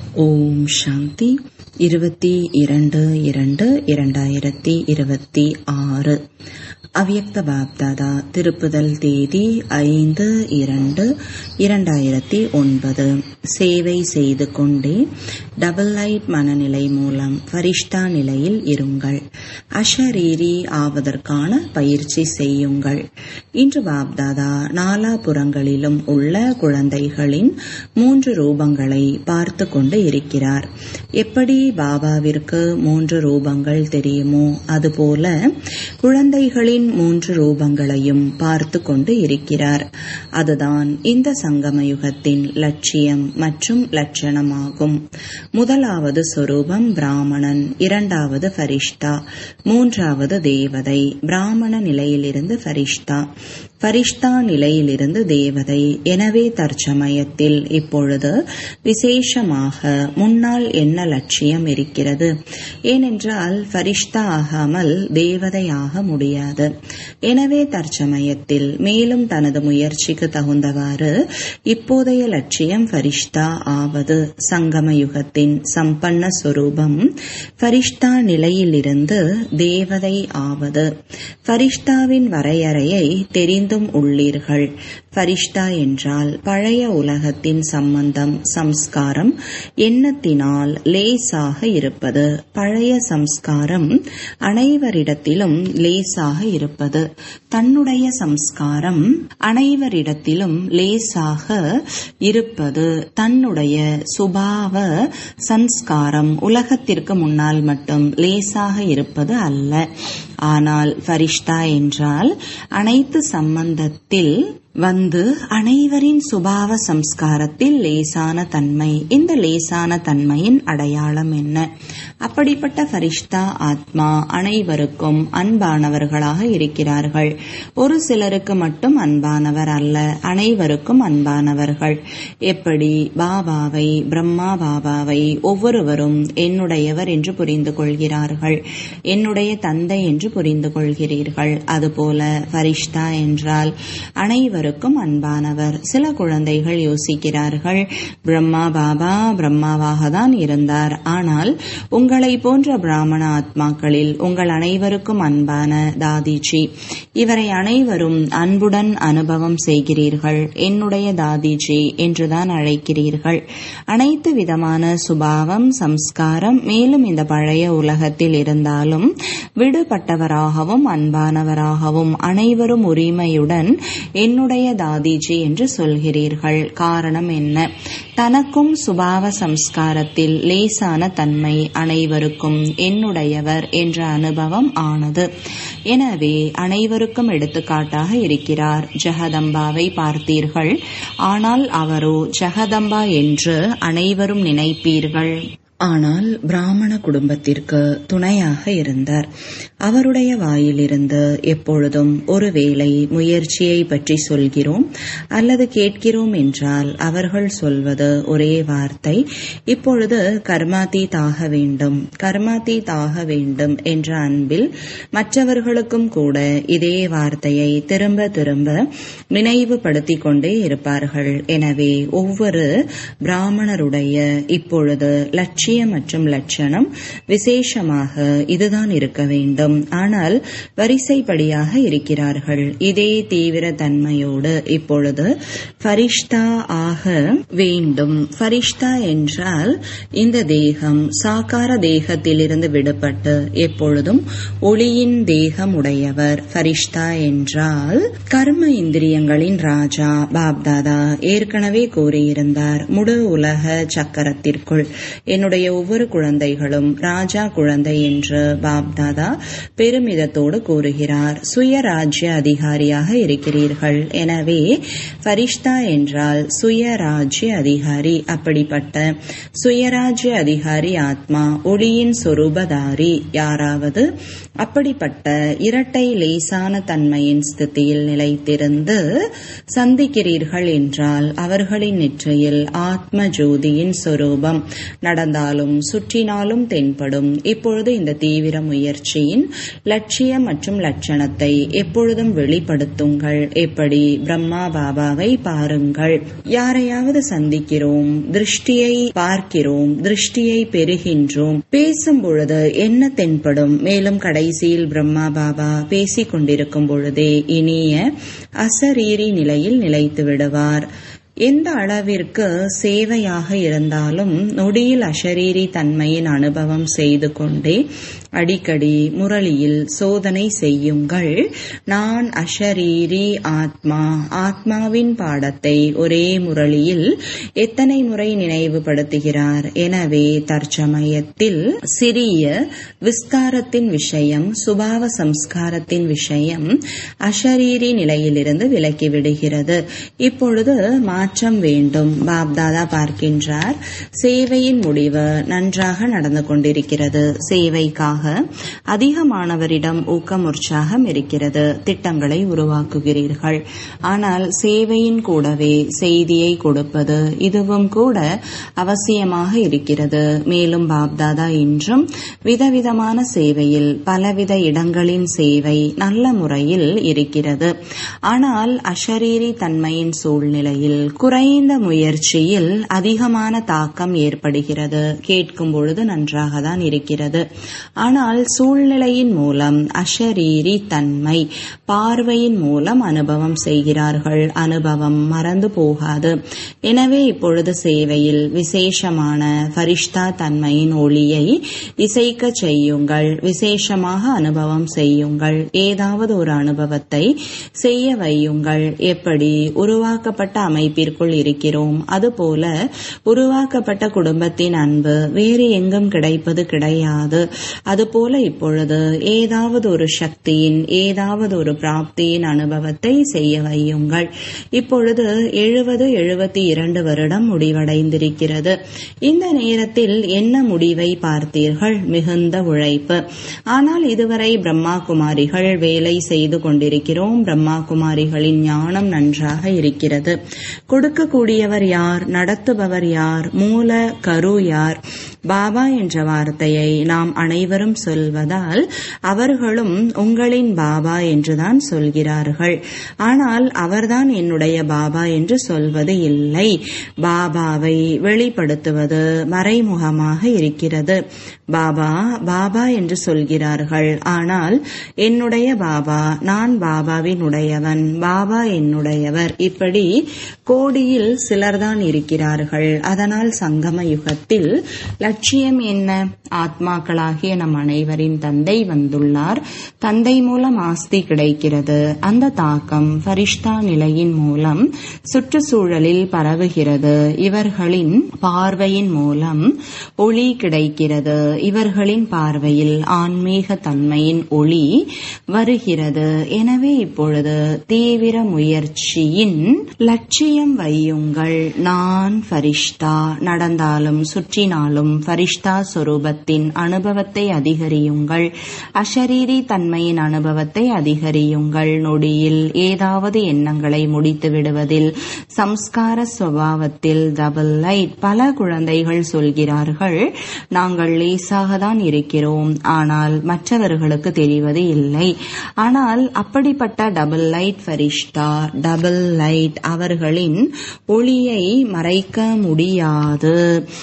ஓம் சாந்தி இருபத்தி இரண்டு இரண்டு இரண்டாயிரத்தி இருபத்தி ஆறு அவ்யக்த பாப்தாதா திருப்புதல் தேதி ஐந்து இரண்டு இரண்டாயிரத்தி ஒன்பது சேவை செய்து கொண்டே டபுள் லைட் மனநிலை மூலம் ஃபரிஷ்டா நிலையில் இருங்கள் அஷரீரி ஆவதற்கான பயிற்சி செய்யுங்கள் இன்று பாப்தாதா நாலாபுறங்களிலும் உள்ள குழந்தைகளின் மூன்று ரூபங்களை பார்த்து கொண்டு இருக்கிறார் எப்படி பாபாவிற்கு மூன்று ரூபங்கள் தெரியுமோ அதுபோல குழந்தைகளின் மூன்று ரூபங்களையும் பார்த்து கொண்டு இருக்கிறார் அதுதான் இந்த சங்கம யுகத்தின் லட்சியம் மற்றும் லட்சணமாகும் முதலாவது சொரூபம் பிராமணன் இரண்டாவது ஃபரிஷ்டா மூன்றாவது தேவதை பிராமண நிலையிலிருந்து ஃபரிஷ்டா ஃபரிஷ்தா நிலையிலிருந்து தேவதை எனவே தற்சமயத்தில் இப்பொழுது விசேஷமாக முன்னால் என்ன லட்சியம் இருக்கிறது ஏனென்றால் ஃபரிஷ்தா ஆகாமல் தேவதையாக முடியாது எனவே தற்சமயத்தில் மேலும் தனது முயற்சிக்கு தகுந்தவாறு இப்போதைய லட்சியம் ஃபரிஷ்தா ஆவது சங்கம யுகத்தின் சம்பன்ன சொரூபம் ஃபரிஷ்தா நிலையிலிருந்து தேவதை ஆவது ஃபரிஷ்தாவின் வரையறையை தெரிந்தும் உள்ளீர்கள் ஃபரிஷ்டா என்றால் பழைய உலகத்தின் சம்பந்தம் சம்ஸ்காரம் எண்ணத்தினால் லேசாக இருப்பது பழைய சம்ஸ்காரம் அனைவரிடத்திலும் லேசாக இருப்பது தன்னுடைய சம்ஸ்காரம் அனைவரிடத்திலும் லேசாக இருப்பது தன்னுடைய சுபாவ சம்ஸ்காரம் உலகத்திற்கு முன்னால் மட்டும் லேசாக இருப்பது அல்ல ஆனால் ஃபரிஷ்தா என்றால் அனைத்து சம்பந்தத்தில் வந்து அனைவரின் சுபாவ சம்ஸ்காரத்தில் லேசான தன்மை இந்த லேசான தன்மையின் அடையாளம் என்ன அப்படிப்பட்ட ஃபரிஷ்தா ஆத்மா அனைவருக்கும் அன்பானவர்களாக இருக்கிறார்கள் ஒரு சிலருக்கு மட்டும் அன்பானவர் அல்ல அனைவருக்கும் அன்பானவர்கள் எப்படி பாபாவை பிரம்மா பாபாவை ஒவ்வொருவரும் என்னுடையவர் என்று புரிந்து கொள்கிறார்கள் என்னுடைய தந்தை என்று புரிந்து கொள்கிறீர்கள் அதுபோல ஃபரிஷ்தா என்றால் அனைவரும் அனைவருக்கும் அன்பானவர் சில குழந்தைகள் யோசிக்கிறார்கள் பிரம்மா பாபா பிரம்மாவாக தான் இருந்தார் ஆனால் உங்களை போன்ற பிராமண ஆத்மாக்களில் உங்கள் அனைவருக்கும் அன்பான தாதிஜி இவரை அனைவரும் அன்புடன் அனுபவம் செய்கிறீர்கள் என்னுடைய தாதிஜி என்றுதான் அழைக்கிறீர்கள் அனைத்து விதமான சுபாவம் சம்ஸ்காரம் மேலும் இந்த பழைய உலகத்தில் இருந்தாலும் விடுபட்டவராகவும் அன்பானவராகவும் அனைவரும் உரிமையுடன் என்னுடைய தாதிஜி என்று சொல்கிறீர்கள் காரணம் என்ன தனக்கும் சுபாவ சம்ஸ்காரத்தில் லேசான தன்மை அனைவருக்கும் என்னுடையவர் என்ற அனுபவம் ஆனது எனவே அனைவருக்கும் எடுத்துக்காட்டாக இருக்கிறார் ஜெகதம்பாவை பார்த்தீர்கள் ஆனால் அவரோ ஜெகதம்பா என்று அனைவரும் நினைப்பீர்கள் ஆனால் பிராமண குடும்பத்திற்கு துணையாக இருந்தார் அவருடைய வாயிலிருந்து எப்பொழுதும் ஒருவேளை முயற்சியை பற்றி சொல்கிறோம் அல்லது கேட்கிறோம் என்றால் அவர்கள் சொல்வது ஒரே வார்த்தை இப்பொழுது கர்மாத்தீதாக வேண்டும் கர்மாத்தீதாக வேண்டும் என்ற அன்பில் மற்றவர்களுக்கும் கூட இதே வார்த்தையை திரும்ப திரும்ப நினைவுபடுத்திக் கொண்டே இருப்பார்கள் எனவே ஒவ்வொரு பிராமணருடைய இப்பொழுது லட்சிய லட்சியம் மற்றும் லட்சணம் விசேஷமாக இதுதான் இருக்க வேண்டும் ஆனால் வரிசைப்படியாக இருக்கிறார்கள் இதே தீவிர தன்மையோடு இப்பொழுது ஃபரிஷ்தா ஆக வேண்டும் ஃபரிஷ்தா என்றால் இந்த தேகம் சாக்கார தேகத்திலிருந்து விடுபட்டு எப்பொழுதும் ஒளியின் தேகம் உடையவர் ஃபரிஷ்தா என்றால் கர்ம இந்திரியங்களின் ராஜா பாப்தாதா ஏற்கனவே கூறியிருந்தார் முழு உலக சக்கரத்திற்குள் என்னுடைய ஒவ்வொரு குழந்தைகளும் ராஜா குழந்தை என்று பாப்தாதா பெருமிதத்தோடு கூறுகிறார் சுயராஜ்ய அதிகாரியாக இருக்கிறீர்கள் எனவே ஃபரிஷ்தா என்றால் சுயராஜ்ய அதிகாரி அப்படிப்பட்ட சுயராஜ்ய அதிகாரி ஆத்மா ஒளியின் சொரூபதாரி யாராவது அப்படிப்பட்ட இரட்டை லேசான தன்மையின் ஸ்திதியில் நிலைத்திருந்து சந்திக்கிறீர்கள் என்றால் அவர்களின் நெற்றியில் ஆத்ம ஜோதியின் சொரூபம் நடந்தால் நடந்தாலும் சுற்றினாலும் தென்படும் இப்பொழுது இந்த தீவிர முயற்சியின் லட்சியம் மற்றும் லட்சணத்தை எப்பொழுதும் வெளிப்படுத்துங்கள் எப்படி பிரம்மா பாபாவை பாருங்கள் யாரையாவது சந்திக்கிறோம் திருஷ்டியை பார்க்கிறோம் திருஷ்டியை பெறுகின்றோம் பேசும் பொழுது என்ன தென்படும் மேலும் கடைசியில் பிரம்மா பாபா பேசிக் கொண்டிருக்கும் பொழுதே இனிய அசரீரி நிலையில் நிலைத்து விடுவார் எந்த அளவிற்கு சேவையாக இருந்தாலும் நொடியில் அஷரீரி தன்மையின் அனுபவம் செய்து கொண்டே அடிக்கடி முரளியில் சோதனை செய்யுங்கள் நான் அஷரீரி ஆத்மா ஆத்மாவின் பாடத்தை ஒரே முரளியில் எத்தனை முறை நினைவுபடுத்துகிறார் எனவே தற்சமயத்தில் சிறிய விஸ்தாரத்தின் விஷயம் சுபாவ சம்ஸ்காரத்தின் விஷயம் அஷரீரி நிலையிலிருந்து விலக்கிவிடுகிறது இப்பொழுது மாற்றம் வேண்டும் பாப்தாதா பார்க்கின்றார் சேவையின் முடிவு நன்றாக நடந்து கொண்டிருக்கிறது சேவைக்காக அதிகமானவரிடம் ஊக்கம் உற்சாகம் இருக்கிறது திட்டங்களை உருவாக்குகிறீர்கள் ஆனால் சேவையின் கூடவே செய்தியை கொடுப்பது இதுவும் கூட அவசியமாக இருக்கிறது மேலும் பாப்தாதா இன்றும் விதவிதமான சேவையில் பலவித இடங்களின் சேவை நல்ல முறையில் இருக்கிறது ஆனால் அஷரீரி தன்மையின் சூழ்நிலையில் குறைந்த முயற்சியில் அதிகமான தாக்கம் ஏற்படுகிறது கேட்கும் பொழுது நன்றாக தான் இருக்கிறது ஆனால் சூழ்நிலையின் மூலம் அஷரீரி தன்மை பார்வையின் மூலம் அனுபவம் செய்கிறார்கள் அனுபவம் மறந்து போகாது எனவே இப்பொழுது சேவையில் விசேஷமான ஃபரிஷ்தா தன்மையின் ஒளியை இசைக்க செய்யுங்கள் விசேஷமாக அனுபவம் செய்யுங்கள் ஏதாவது ஒரு அனுபவத்தை செய்ய வையுங்கள் எப்படி உருவாக்கப்பட்ட அமைப்பிற்குள் இருக்கிறோம் அதுபோல உருவாக்கப்பட்ட குடும்பத்தின் அன்பு வேறு எங்கும் கிடைப்பது கிடையாது அதுபோல இப்பொழுது ஏதாவது ஒரு சக்தியின் ஏதாவது ஒரு பிராப்தியின் அனுபவத்தை செய்ய வையுங்கள் இப்பொழுது எழுபது எழுபத்தி இரண்டு வருடம் முடிவடைந்திருக்கிறது இந்த நேரத்தில் என்ன முடிவை பார்த்தீர்கள் மிகுந்த உழைப்பு ஆனால் இதுவரை பிரம்மா குமாரிகள் வேலை செய்து கொண்டிருக்கிறோம் பிரம்மா குமாரிகளின் ஞானம் நன்றாக இருக்கிறது கொடுக்கக்கூடியவர் யார் நடத்துபவர் யார் மூல கரு யார் பாபா என்ற வார்த்தையை நாம் அனைவரும் சொல்வதால் அவர்களும் உங்களின் பாபா என்றுதான் சொல்கிறார்கள் ஆனால் அவர்தான் என்னுடைய பாபா என்று சொல்வது இல்லை பாபாவை வெளிப்படுத்துவது மறைமுகமாக இருக்கிறது பாபா பாபா என்று சொல்கிறார்கள் ஆனால் என்னுடைய பாபா நான் பாபாவின் உடையவன் பாபா என்னுடையவர் இப்படி கோடியில் சிலர்தான் இருக்கிறார்கள் அதனால் சங்கம யுகத்தில் லட்சியம் என்ன ஆத்மாக்களாகிய நம் அனைவரின் தந்தை வந்துள்ளார் தந்தை மூலம் ஆஸ்தி கிடைக்கிறது அந்த தாக்கம் ஃபரிஷ்தா நிலையின் மூலம் சுற்றுச்சூழலில் பரவுகிறது இவர்களின் பார்வையின் மூலம் ஒளி கிடைக்கிறது இவர்களின் பார்வையில் ஆன்மீக தன்மையின் ஒளி வருகிறது எனவே இப்பொழுது தீவிர முயற்சியின் லட்சியம் வையுங்கள் நான் ஃபரிஷ்தா நடந்தாலும் சுற்றினாலும் ஃபரிஷ்தா சொரூபத்தின் அனுபவத்தை அதிகரியுங்கள் அஷரீரி தன்மையின் அனுபவத்தை அதிகரியுங்கள் நொடியில் ஏதாவது எண்ணங்களை முடித்து விடுவதில் சம்ஸ்கார சுவாவத்தில் டபுள் லைட் பல குழந்தைகள் சொல்கிறார்கள் நாங்கள் லேசாக தான் இருக்கிறோம் ஆனால் மற்றவர்களுக்கு தெரிவது இல்லை ஆனால் அப்படிப்பட்ட டபுள் லைட் ஃபரிஷ்டா டபுள் லைட் அவர்களின் ஒளியை மறைக்க முடியாது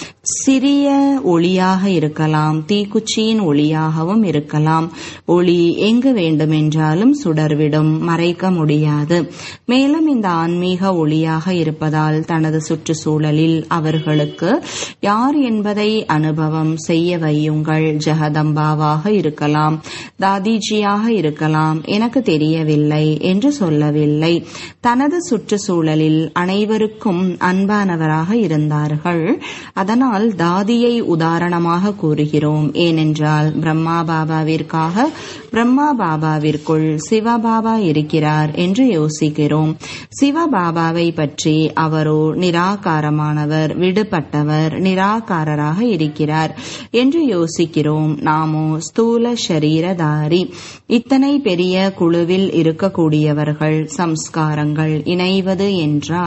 சிறிய ஒளியாக இருக்கலாம் தீக்குச்சியின் ஒளியாகவும் இருக்கலாம் ஒளி எங்கு வேண்டுமென்றாலும் சுடர்விடும் மறைக்க முடியாது மேலும் இந்த ஆன்மீக ஒளியாக இருப்பதால் தனது சுற்றுச்சூழலில் அவர்களுக்கு யார் என்பதை அனுபவம் செய்ய வையுங்கள் ஜெகதம்பாவாக இருக்கலாம் தாதிஜியாக இருக்கலாம் எனக்கு தெரியவில்லை என்று சொல்லவில்லை தனது சுற்றுச்சூழலில் அனைவருக்கும் அன்பானவராக இருந்தார்கள் அதனால் தாதியை உதாரணமாக கூறுகிறோம் ஏனென்றால் பிரம்மா பாபாவிற்காக பிரம்மா பாபாவிற்குள் சிவபாபா இருக்கிறார் என்று யோசிக்கிறோம் சிவபாபாவை பற்றி அவரோ நிராகாரமானவர் விடுபட்டவர் நிராகாரராக இருக்கிறார் என்று யோசிக்கிறோம் நாமோ ஸ்தூல ஷரீரதாரி இத்தனை பெரிய குழுவில் இருக்கக்கூடியவர்கள் சம்ஸ்காரங்கள் இணைவது என்றால்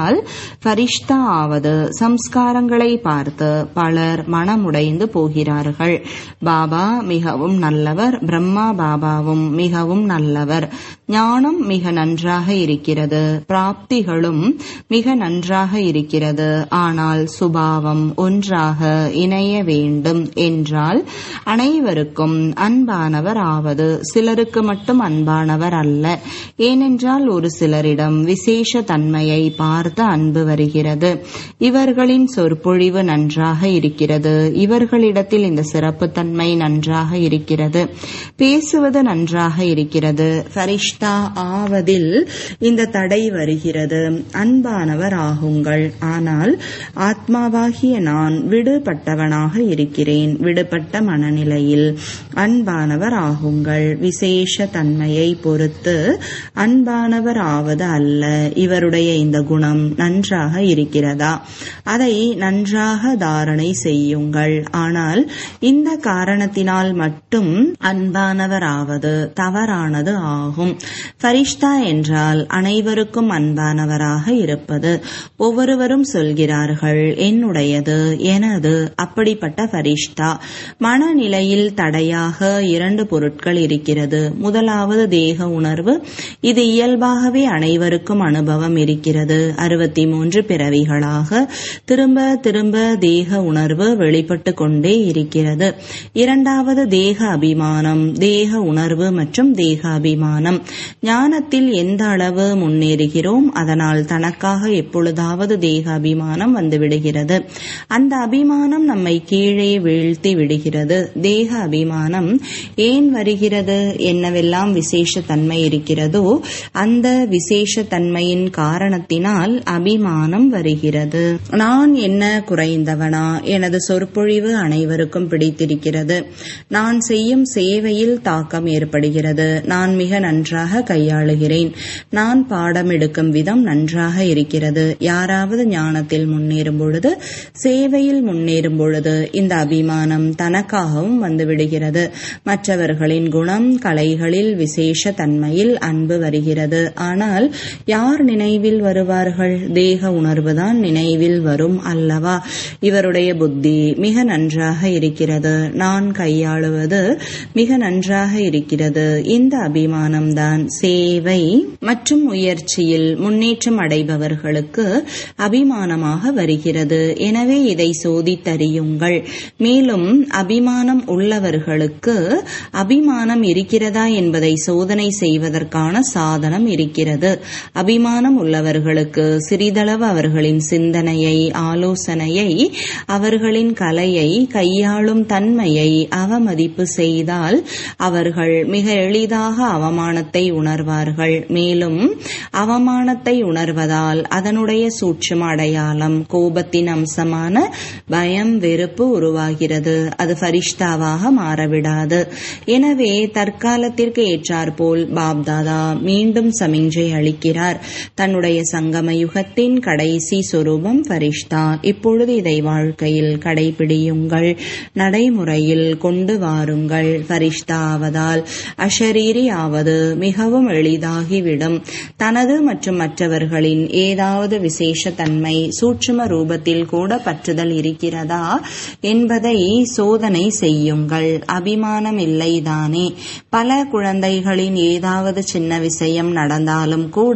என்றால் ஃபரிஷ்தா ஆவது சம்ஸ்காரங்களை பார்த்து பலர் மனமுடைந்து போகிறார்கள் பாபா மிகவும் நல்லவர் பிரம்மா பாபாவும் மிகவும் நல்லவர் ஞானம் மிக நன்றாக இருக்கிறது பிராப்திகளும் மிக நன்றாக இருக்கிறது ஆனால் சுபாவம் ஒன்றாக இணைய வேண்டும் என்றால் அனைவருக்கும் அன்பானவர் ஆவது சிலருக்கு மட்டும் அன்பானவர் அல்ல ஏனென்றால் ஒரு சிலரிடம் விசேஷ தன்மையை பார்த்து அன்பு வருகிறது இவர்களின் சொற்பொழிவு நன்றாக இருக்கிறது இவர்களிடத்தில் இந்த சிறப்புத்தன்மை நன்றாக இருக்கிறது பேசுவது நன்றாக இருக்கிறது ஃபரிஷ்தா ஆவதில் இந்த தடை வருகிறது அன்பானவர் ஆகுங்கள் ஆனால் ஆத்மாவாகிய நான் விடுபட்டவனாக இருக்கிறேன் விடுபட்ட மனநிலையில் அன்பானவர் ஆகுங்கள் விசேஷ தன்மையை பொறுத்து அன்பானவர் ஆவது அல்ல இவருடைய இந்த குணம் நன்றாக இருக்கிறதா அதை நன்றாக தாரணை செய்யுங்கள் ஆனால் இந்த காரணத்தினால் மட்டும் அன்பானவர் ஆவது தவறானது ஆகும் ஃபரிஷ்தா என்றால் அனைவருக்கும் அன்பானவராக இருப்பது ஒவ்வொருவரும் சொல்கிறார்கள் என்னுடையது எனது அப்படிப்பட்ட ஃபரிஷ்தா மனநிலையில் தடையாக இரண்டு பொருட்கள் இருக்கிறது முதலாவது தேக உணர்வு இது இயல்பாகவே அனைவருக்கும் அனுபவம் இருக்கிறது அறுபத்தி மூன்று பிறவிகளாக திரும்ப திரும்ப தேக உணர்வு வெளிப்பட்டு கொண்டே இருக்கிறது இரண்டாவது தேக அபிமானம் தேக உணர்வு மற்றும் தேக அபிமானம் ஞானத்தில் எந்த அளவு முன்னேறுகிறோம் அதனால் தனக்காக எப்பொழுதாவது தேக அபிமானம் வந்துவிடுகிறது அந்த அபிமானம் நம்மை கீழே வீழ்த்தி விடுகிறது தேக அபிமானம் ஏன் வருகிறது என்னவெல்லாம் விசேஷ தன்மை இருக்கிறதோ அந்த விசேஷ தன்மையின் காரணத்தினால் அபிமானம் வருகிறது நான் என்ன குறைந்தவனா எனது சொற்பொழிவு அனைவருக்கும் பிடித்திருக்கிறது நான் செய்யும் சேவையில் தாக்கம் ஏற்படுகிறது நான் மிக நன்றாக கையாளுகிறேன் நான் பாடம் எடுக்கும் விதம் நன்றாக இருக்கிறது யாராவது ஞானத்தில் முன்னேறும் பொழுது சேவையில் முன்னேறும் பொழுது இந்த அபிமானம் தனக்காகவும் வந்துவிடுகிறது மற்றவர்களின் குணம் கலைகளில் விசேஷ தன்மையில் அன்பு வருகிறது ஆனால் யார் நினைவில் வருவார்கள் தேக உணர்வுதான் நினைவில் வரும் அல்லவா இவருடைய புத்தி மிக நன்றாக இருக்கிறது நான் கையாளுவது மிக நன்றாக இருக்கிறது இந்த அபிமானம்தான் சேவை மற்றும் முயற்சியில் முன்னேற்றம் அடைபவர்களுக்கு அபிமானமாக வருகிறது எனவே இதை சோதித்தறியுங்கள் மேலும் அபிமானம் உள்ளவர்களுக்கு அபிமானம் இருக்கிறதா என்பதை சோதனை செய்வதற்கான சாதனம் இருக்கிறது அபிமானம் உள்ளவர்களுக்கு சிறிதளவு அவர்களின் சிந்தனையை ஆலோசனையை அவர்களின் கலையை கையாளும் தன்மையை அவமதிப்பு செய்தால் அவர்கள் மிக எளிதாக அவமானத்தை உணர்வார்கள் மேலும் அவமானத்தை உணர்வதால் அதனுடைய சூட்சும அடையாளம் கோபத்தின் அம்சமான பயம் வெறுப்பு உருவாகிறது அது ஃபரிஷ்தாவாக மாறவிடாது எனவே தற்காலத்திற்கு ஏற்றாற்போல் பாப்தாதா மீண்டும் சமிஞ்சை அளிக்கிறார் தன்னுடைய சங்கம யுகத்தின் கடைசி சொரூபம் ஃபரிஷ்தா இப்பொழுது இதை வாழ்க்கையில் கடைபிடியுங்கள் நடைமுறையில் கொண்டு வாருங்கள் ஃபரிஷ்தா ஆவதால் அஷரீரி ஆவது மிகவும் எளிதாகிவிடும் தனது மற்றும் மற்றவர்களின் ஏதாவது விசேஷ தன்மை சூட்சும ரூபத்தில் கூட பற்றுதல் இருக்கிறதா என்பதை சோதனை செய்யுங்கள் அபிமானம் இல்லைதானே பல குழந்தைகளின் ஏதாவது சின்ன விஷயம் நடந்தாலும் கூட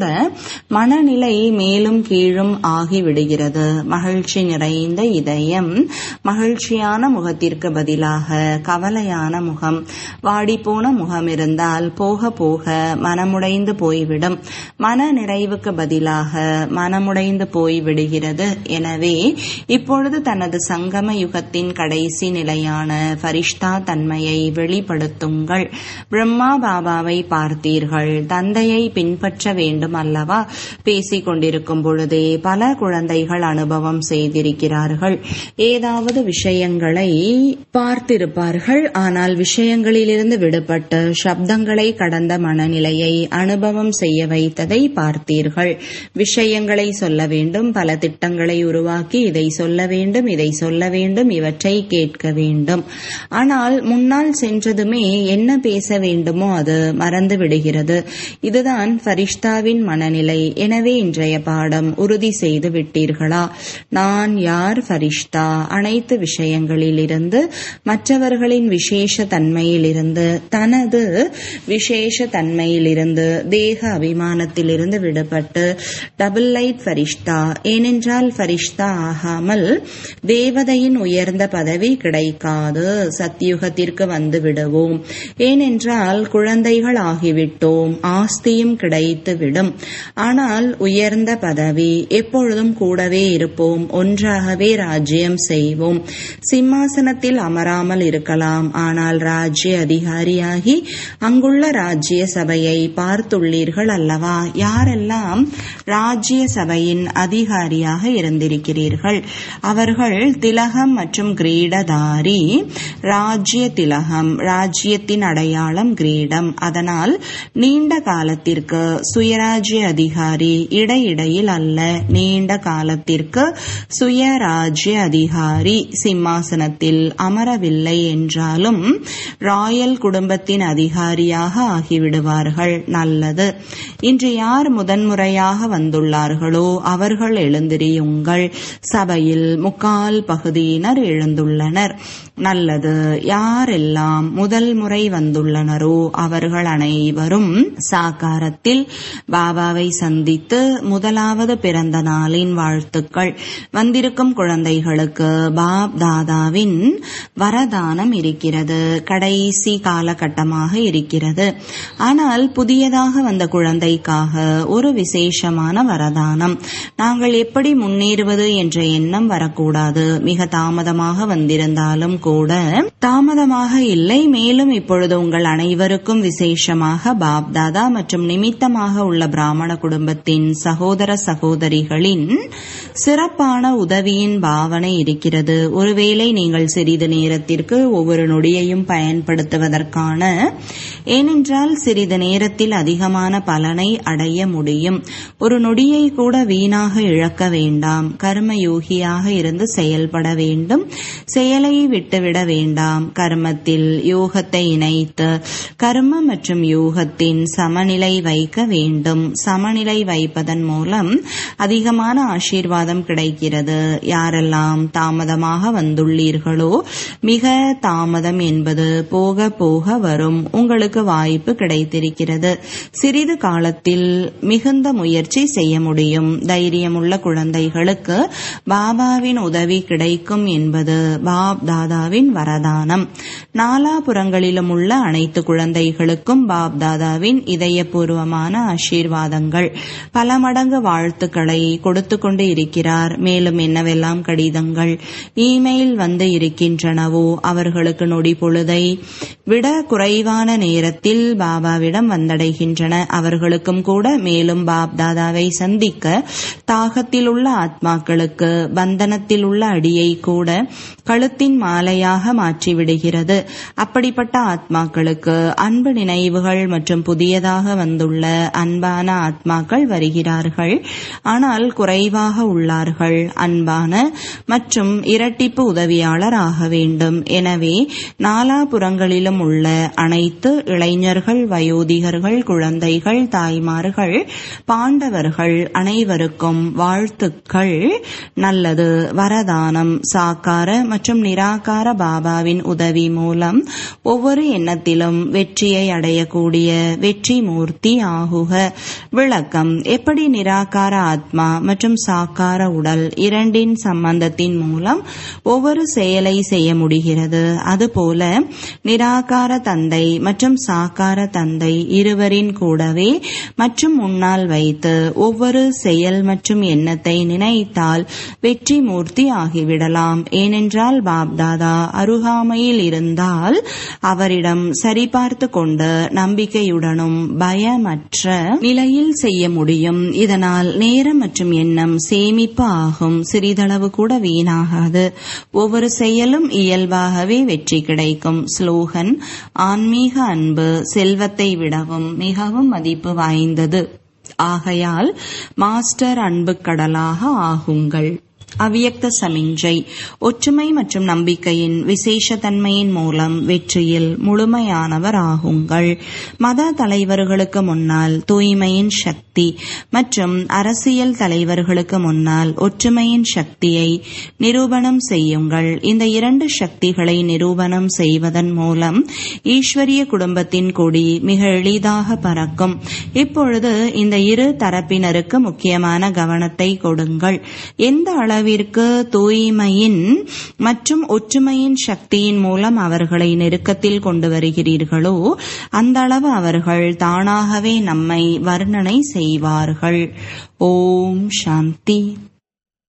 மனநிலை மேலும் கீழும் ஆகிவிடுகிறது மகிழ்ச்சி நிறைந்த இதயம் மகிழ்ச்சியான முகத்திற்கு பதிலாக கவலையான முகம் வாடிப்போன முகம் இருந்தால் போக போக மனமுடைந்து போய்விடும் மன நிறைவுக்கு பதிலாக மனமுடைந்து போய்விடுகிறது எனவே இப்பொழுது தனது சங்கம யுகத்தின் கடைசி நிலையான ஃபரிஷ்தா தன்மையை வெளிப்படுத்துங்கள் பிரம்மா பாபாவை பார்த்தீர்கள் தந்தையை பின்பற்ற வேண்டும் அல்லவா பேசிக் கொண்டிருக்கும் பொழுதே பல குழந்தைகள் அனுபவம் செய்திருக்கிறார்கள் ஏதாவது விஷயங்களை பார்த்திருப்பார்கள் ஆனால் விஷயங்களிலிருந்து விடுபட்டு சப்தங்களை கடந்த மனநிலையை அனுபவம் செய்ய வைத்ததை பார்த்தீர்கள் விஷயங்களை சொல்ல வேண்டும் பல திட்டங்களை உருவாக்கி இதை சொல்ல வேண்டும் இதை சொல்ல வேண்டும் இவற்றை கேட்க வேண்டும் ஆனால் முன்னால் சென்றதுமே என்ன பேச வேண்டுமோ அது மறந்து விடுகிறது இதுதான் ஃபரிஷ்தாவின் மனநிலை எனவே இன்றைய பாடம் பாடம் உறுதி செய்து விட்டீர்களா நான் யார் ஃபரிஷ்தா அனைத்து விஷயங்களிலிருந்து மற்றவர்களின் விசேஷ தன்மையிலிருந்து தனது விசேஷ தன்மையிலிருந்து தேக அபிமானத்திலிருந்து விடுபட்டு டபுள் லைட் ஃபரிஷ்தா ஏனென்றால் ஃபரிஷ்தா ஆகாமல் தேவதையின் உயர்ந்த பதவி கிடைக்காது சத்தியுகத்திற்கு வந்து விடுவோம் ஏனென்றால் குழந்தைகள் ஆகிவிட்டோம் ஆஸ்தியும் கிடைத்துவிடும் ஆனால் உயர்ந்த பதவி எப்பொழுதும் கூடவே இருப்போம் ஒன்றாகவே ராஜ்யம் செய்வோம் சிம்மாசனத்தில் அமராமல் இருக்கலாம் ஆனால் ராஜ்ய அதிகாரியாகி அங்குள்ள ராஜ்ய சபையை பார்த்துள்ளீர்கள் அல்லவா யாரெல்லாம் ராஜ்ய சபையின் அதிகாரியாக இருந்திருக்கிறீர்கள் அவர்கள் திலகம் மற்றும் கிரீடதாரி ராஜ்ய திலகம் ராஜ்யத்தின் அடையாளம் கிரீடம் அதனால் நீண்ட காலத்திற்கு சுயராஜ்ய அதிகாரி இடையிடையில் அல்ல நீண்ட காலத்திற்கு சுயராஜ்ய அதிகாரி சிம்மாசனத்தில் அமரவில்லை என்றாலும் ராயல் குடும்பத்தின் அதிகாரியாக ஆகிவிடுவார்கள் நல்லது இன்று யார் முதன்முறையாக வந்துள்ளார்களோ அவர்கள் எழுந்திரியுங்கள் சபையில் முக்கால் பகுதியினர் எழுந்துள்ளனர் நல்லது யாரெல்லாம் முதல் முறை வந்துள்ளனரோ அவர்கள் அனைவரும் சாக்காரத்தில் பாபாவை சந்தித்து முதலாவது பிறந்த நாளின் வாழ்த்துக்கள் வந்திருக்கும் குழந்தைகளுக்கு பாப் தாதாவின் வரதானம் இருக்கிறது கடைசி காலகட்டமாக இருக்கிறது ஆனால் புதியதாக வந்த குழந்தைக்காக ஒரு விசேஷமான வரதானம் நாங்கள் எப்படி முன்னேறுவது என்ற எண்ணம் வரக்கூடாது மிக தாமதமாக வந்திருந்தாலும் கூட தாமதமாக இல்லை மேலும் இப்பொழுது உங்கள் அனைவருக்கும் விசேஷமாக பாப்தாதா மற்றும் நிமித்தமாக உள்ள பிராமண குடும்பத்தின் சகோதர சகோதரிகளின் சிறப்பான உதவியின் பாவனை இருக்கிறது ஒருவேளை நீங்கள் சிறிது நேரத்திற்கு ஒவ்வொரு நொடியையும் பயன்படுத்துவதற்கான ஏனென்றால் சிறிது நேரத்தில் அதிகமான பலனை அடைய முடியும் ஒரு நொடியை கூட வீணாக இழக்க வேண்டாம் கர்ம யோகியாக இருந்து செயல்பட வேண்டும் செயலை விட்டுவிட வேண்டாம் கர்மத்தில் யோகத்தை இணைத்து கர்ம மற்றும் யோகத்தின் சமநிலை வைக்க வேண்டும் சமநிலை வைப்பதன் மூலம் அதிகமான ஆசீர்வாதம் கிடைக்கிறது யாரெல்லாம் தாமதமாக வந்துள்ளீர்களோ மிக தாமதம் என்பது போக போக வரும் உங்களுக்கு வாய்ப்பு கிடைத்திருக்கிறது சிறிது காலத்தில் மிகுந்த முயற்சி செய்ய முடியும் தைரியமுள்ள குழந்தைகளுக்கு பாபாவின் உதவி கிடைக்கும் என்பது பாப் தாதாவின் வரதானம் நாலாபுறங்களிலும் உள்ள அனைத்து குழந்தைகளுக்கும் பாப் தாதாவின் இதயபூர்வமான ஆசீர்வாதங்கள் பல மடங்கு வாழ்த்துக்களை கொடுத்து கொண்டு இருக்கிறார் மேலும் என்னவெல்லாம் கடிதங்கள் இமெயில் வந்து இருக்கின்றனவோ அவர்களுக்கு நொடி பொழுதை விட குறைவான நேரத்தில் பாபாவிடம் வந்தடைகின்றன அவர்களுக்கும் கூட மேலும் பாப் தாதாவை சந்திக்க தாகத்தில் உள்ள ஆத்மாக்களுக்கு பந்தனத்தில் உள்ள அடியை கூட கழுத்தின் மாலையாக மாற்றிவிடுகிறது அப்படிப்பட்ட ஆத்மாக்களுக்கு அன்பு நினைவுகள் மற்றும் புதியதாக வந்துள்ள அன்பான ஆத்மாக்கள் வருகிறார்கள் ஆனால் குறைவாக உள்ளார்கள் அன்பான மற்றும் இரட்டிப்பு உதவியாளர் ஆக வேண்டும் எனவே நாலாபுறங்களிலும் உள்ள அனைத்து இளைஞர்கள் வயோதிகர்கள் குழந்தைகள் தாய்மார்கள் பாண்டவர்கள் அனைவருக்கும் வாழ்த்துக்கள் நல்லது வரதானம் சாக்கார மற்றும் நிராகார பாபாவின் உதவி மூலம் ஒவ்வொரு எண்ணத்திலும் வெற்றியை அடையக்கூடிய வெற்றி மூர்த்தி ஆகுக விளக்கம் எப்படி நிராகார ஆத்மா மற்றும் சாக்கார உடல் இரண்டின் சம்பந்தத்தின் மூலம் ஒவ்வொரு செயலை செய்ய முடிகிறது அதுபோல நிராகார தந்தை மற்றும் சாக்கார தந்தை இருவரின் கூடவே மற்றும் முன்னால் வைத்து ஒவ்வொரு செயல் மற்றும் எண்ணத்தை நினைத்தால் வெற்றி மூர்த்தி ஆகிவிடலாம் ஏனென்றால் பாப்தாதா அருகாமையில் இருந்தால் அவரிடம் சரிபார்த்து கொண்டு நம்பிக்கையுடனும் பயமற்ற நிலையில் செய்ய முடியும் இதனால் நேரம் மற்றும் எண்ணம் சேமிப்பு ஆகும் சிறிதளவு கூட வீணாகாது ஒவ்வொரு செயலும் இயல்பாகவே வெற்றி கிடைக்கும் ஸ்லோகன் ஆன்மீக அன்பு செல்வத்தை விடவும் மிகவும் மதிப்பு வாய்ந்தது ஆகையால் மாஸ்டர் அன்பு கடலாக ஆகுங்கள் அவ்வியக்த சமிஞ்சை ஒற்றுமை மற்றும் நம்பிக்கையின் விசேஷ தன்மையின் மூலம் வெற்றியில் முழுமையானவர் ஆகுங்கள் மத தலைவர்களுக்கு முன்னால் தூய்மையின் சக்தி மற்றும் அரசியல் தலைவர்களுக்கு முன்னால் ஒற்றுமையின் சக்தியை நிரூபணம் செய்யுங்கள் இந்த இரண்டு சக்திகளை நிரூபணம் செய்வதன் மூலம் ஈஸ்வரிய குடும்பத்தின் கொடி மிக எளிதாக பறக்கும் இப்பொழுது இந்த இரு தரப்பினருக்கு முக்கியமான கவனத்தை கொடுங்கள் எந்த அளவிற்கு தூய்மையின் மற்றும் ஒற்றுமையின் சக்தியின் மூலம் அவர்களை நெருக்கத்தில் கொண்டு வருகிறீர்களோ அந்த அளவு அவர்கள் தானாகவே நம்மை வர்ணனை செய்வார்கள் ஓம் சாந்தி